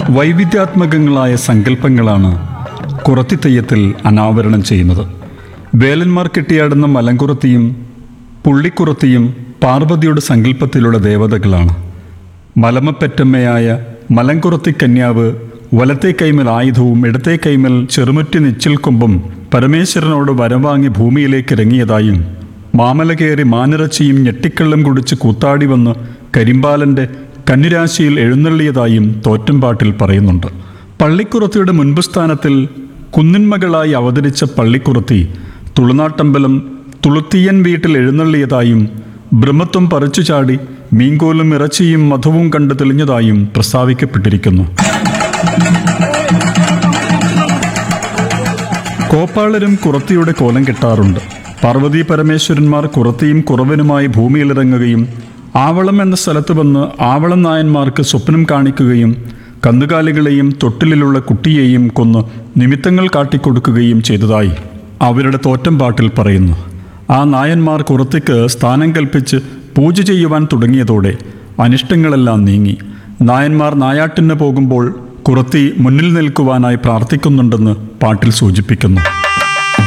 വൈവിധ്യാത്മകങ്ങളായ സങ്കല്പങ്ങളാണ് കുറത്തിത്തെയ്യത്തിൽ അനാവരണം ചെയ്യുന്നത് വേലന്മാർ കെട്ടിയാടുന്ന മലങ്കുറത്തിയും പുള്ളിക്കുറത്തിയും പാർവതിയുടെ സങ്കല്പത്തിലുള്ള ദേവതകളാണ് മലമപ്പെറ്റമ്മയായ മലങ്കുറത്തി കന്യാവ് വലത്തെ കൈമൽ ആയുധവും ഇടത്തെ കൈമൽ ചെറുമുറ്റി നിച്ചിൽ കൊമ്പും പരമേശ്വരനോട് വരം വാങ്ങി ഭൂമിയിലേക്ക് ഇറങ്ങിയതായും മാമല കയറി മാനിറച്ചിയും ഞെട്ടിക്കള്ളും കുടിച്ച് കൂത്താടി വന്ന് കരിമ്പാലന്റെ കന്നിരാശിയിൽ എഴുന്നള്ളിയതായും തോറ്റംപാട്ടിൽ പറയുന്നുണ്ട് പള്ളിക്കുറത്തിയുടെ മുൻപ് സ്ഥാനത്തിൽ കുന്നിന്മകളായി അവതരിച്ച പള്ളിക്കുറത്തി തുളുനാട്ടമ്പലം തുളുത്തിയൻ വീട്ടിൽ എഴുന്നള്ളിയതായും ബ്രഹ്മത്വം പറിച്ചു ചാടി മീൻകോലും ഇറച്ചിയും മധുവും കണ്ടു തെളിഞ്ഞതായും പ്രസ്താവിക്കപ്പെട്ടിരിക്കുന്നു കോപ്പാളരും കുറത്തിയുടെ കോലം കെട്ടാറുണ്ട് പാർവതി പരമേശ്വരന്മാർ കുറത്തിയും കുറവനുമായി ഭൂമിയിലിറങ്ങുകയും ആവളം എന്ന സ്ഥലത്ത് വന്ന് ആവളം നായന്മാർക്ക് സ്വപ്നം കാണിക്കുകയും കന്നുകാലികളെയും തൊട്ടിലുള്ള കുട്ടിയെയും കൊന്ന് നിമിത്തങ്ങൾ കാട്ടിക്കൊടുക്കുകയും ചെയ്തതായി അവരുടെ തോറ്റം പാട്ടിൽ പറയുന്നു ആ നായന്മാർ കുറത്തിക്ക് സ്ഥാനം കൽപ്പിച്ച് പൂജ ചെയ്യുവാൻ തുടങ്ങിയതോടെ അനിഷ്ടങ്ങളെല്ലാം നീങ്ങി നായന്മാർ നായാട്ടിന് പോകുമ്പോൾ കുറത്തി മുന്നിൽ നിൽക്കുവാനായി പ്രാർത്ഥിക്കുന്നുണ്ടെന്ന് പാട്ടിൽ സൂചിപ്പിക്കുന്നു